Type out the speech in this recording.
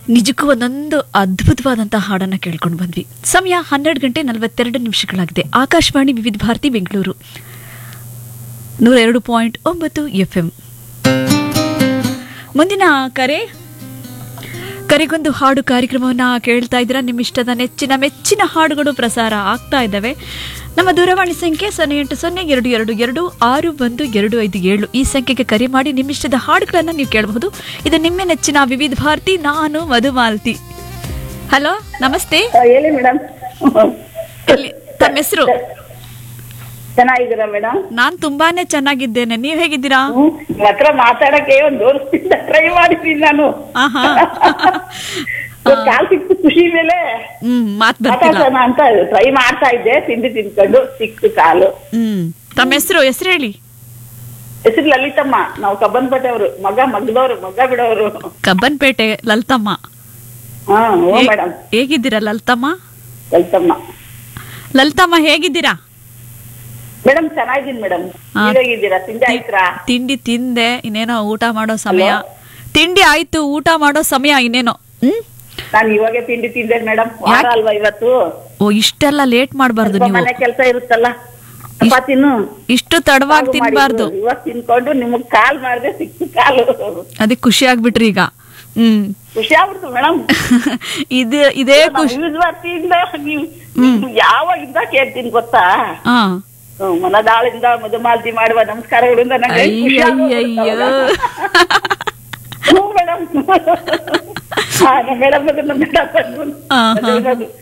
ನಿಜಕ್ಕೂ ಒಂದೊಂದು ಅದ್ಭುತವಾದಂತಹ ಹಾಡನ್ನ ಕೇಳ್ಕೊಂಡು ಬಂದ್ವಿ ಸಮಯ ಹನ್ನೆರಡು ಗಂಟೆ ನಲವತ್ತೆರಡು ನಿಮಿಷಗಳಾಗಿದೆ ಆಕಾಶವಾಣಿ ವಿವಿಧ ಭಾರತಿ ಬೆಂಗಳೂರು ನೂರ ಎರಡು ಪಾಯಿಂಟ್ ಒಂಬತ್ತು ಎಫ್ ಎಂ ಮುಂದಿನ ಕರೆ ಕರೆಗೊಂದು ಹಾಡು ಕಾರ್ಯಕ್ರಮವನ್ನ ಕೇಳ್ತಾ ಇದ್ದೀರಾ ನಿಮ್ಮ ಇಷ್ಟದ ನೆಚ್ಚಿನ ಮೆಚ್ಚಿನ ಹಾಡುಗಳು ಪ್ರಸಾರ ಆಗ್ತಾ ಇದ್ದಾವೆ ನಮ್ಮ ದೂರವಾಣಿ ಸಂಖ್ಯೆ ಸೊನ್ನೆ ಎಂಟು ಸೊನ್ನೆ ಎರಡು ಎರಡು ಎರಡು ಆರು ಒಂದು ಎರಡು ಐದು ಏಳು ಈ ಸಂಖ್ಯೆಗೆ ಕರೆ ಮಾಡಿ ನಿಮ್ಮ ಇಷ್ಟದ ಹಾಡುಗಳನ್ನು ನೀವು ಕೇಳಬಹುದು ಇದು ನಿಮ್ಮ ನೆಚ್ಚಿನ ವಿವಿಧ ಭಾರತಿ ನಾನು ಮಧುಮಾಲ್ತಿ ಹಲೋ ನಮಸ್ತೆ ಆ, ಹೇಳಿ ಮೇಡಮ್ ಎಲ್ಲಿ ತಮ್ಮ ಹೆಸರು ಚೆನ್ನಾಗಿದ್ದೀರಾ ಮೇಡಮ್ ನಾನ್ ತುಂಬಾನೇ ಚೆನ್ನಾಗಿದ್ದೇನೆ ನೀವ್ ಹೇಗಿದ್ದೀರಾ ನಿಮ್ಮ ಹತ್ರ ಮಾತಾಡಕ್ಕೆ ಒಂದ್ ವರ್ಷದಿಂದ ಟ್ರೈ ಮಾಡಿದ್ದೀನಿ ನಾನು ಆಹಾ ಇವತ್ತು ಕಾಲ್ ಸಿಕ್ತು ಖುಷಿ ಮೇಲೆ ಹ್ಮ್ ಮಾತ್ ಬರ್ತಿಲ್ಲ ಮಾತಾಡ್ಸೋಣ ಅಂತ ಟ್ರೈ ಮಾಡ್ತಾ ಇದ್ದೆ ತಿಂಡಿ ತಿನ್ಕೊಂಡು ಸಿಕ್ತು ಕಾಲು ಹ್ಮ್ ತಮ್ಮ ಹೆಸರು ಹೆಸರು ಹೇಳಿ ಹೆಸರು ಲಲಿತಮ್ಮ ನಾವು ಕಬ್ಬನ್ಪೇಟೆ ಅವರು ಮಗ ಮಗದವ್ರು ಮಗ ಬಿಡೋರು ಕಬ್ಬನ್ಪೇಟೆ ಲಲಿತಮ್ಮ ಹಾ ಓ ಹೇ- ಮೇಡಮ್ ಹೇಗಿದ್ದೀರಾ ಲಲಿತಮ್ಮ ಲಲಿತಮ್ಮ ಲಲಿತಮ್ಮ ಹೇಗಿದ್ದೀರಾ ಮೇಡಮ್ ಚೆನ್ನಾಗಿದ್ದೀನಿ ಮೇಡಮ್ ಹಾ. ಹೇಗಿದ್ದೀರಾ ತಿಂಡಿ ಆಯ್ತ್ರಾ ತಿಂಡಿ ತಿಂದೆ ಇನ್ನೇನೋ ಊಟ ಮಾಡೋ ಸಮಯ ತಿಂಡಿ ಆಯ್ತು ಊಟ ಮಾಡೋ ಸಮಯ ಇನ್ನೇನೋ ಹ್ಮ್ ನಾನು ಇವಾಗೆ ತಿಂಡಿ ತಿಂದೆ ಮೇಡಮ್ ವಾರ ಯಾಕೆ? ಅಲ್ವಾ ಇವತ್ತು ಓ ಇಷ್ಟೆಲ್ಲ ಲೇಟ್ ಮಾಡಬಾರ್ದು ಸ್ವಲ್ಪ ನೀವು ಮನೆ ಕೆಲಸ ಇರುತ್ತಲ್ಲ ಚಪಾತಿನು ಇಷ್ಟು ತಡವಾಗಿ ತಿನ್ಬಾರ್ದು ಇವಾಗ ತಿನ್ಕೊಂಡು ನಿಮಗ್ ಕಾಲ್ ಮಾಡಿದೆ ಸಿಕ್ತು ಕಾಲು ಅದಕ್ಕೆ ಖುಷಿ ಆಗ್ಬಿಟ್ರಿ ಈಗ ಹ್ಮ್ ಖುಷಿ ಆಗ್ಬಿಡ್ತು ಮೇಡಮ್ ಇದು ಇದೇ ಖುಷಿ ವರ್ತಿಯಿಂದ ನೀವು ನೀವು ಯಾವಾಗಿಂದ ಕೇಳ್ತೀನಿ ಗೊತ್ತಾ ಹಾ ಹ್ಮ್, ಮನದಾಳಿಂದ ಮಧುಮಾಲ್ತಿ ಮಾಡುವ ನಮಸ್ಕಾರಗಳಿಂದ ನಂಗೆ ಖುಷಿ ಅಯ್ಯಯ್ಯಯ್ಯೋ ಮೇಡಮ್ ಮೇಡಮ್ ಆಹಾ.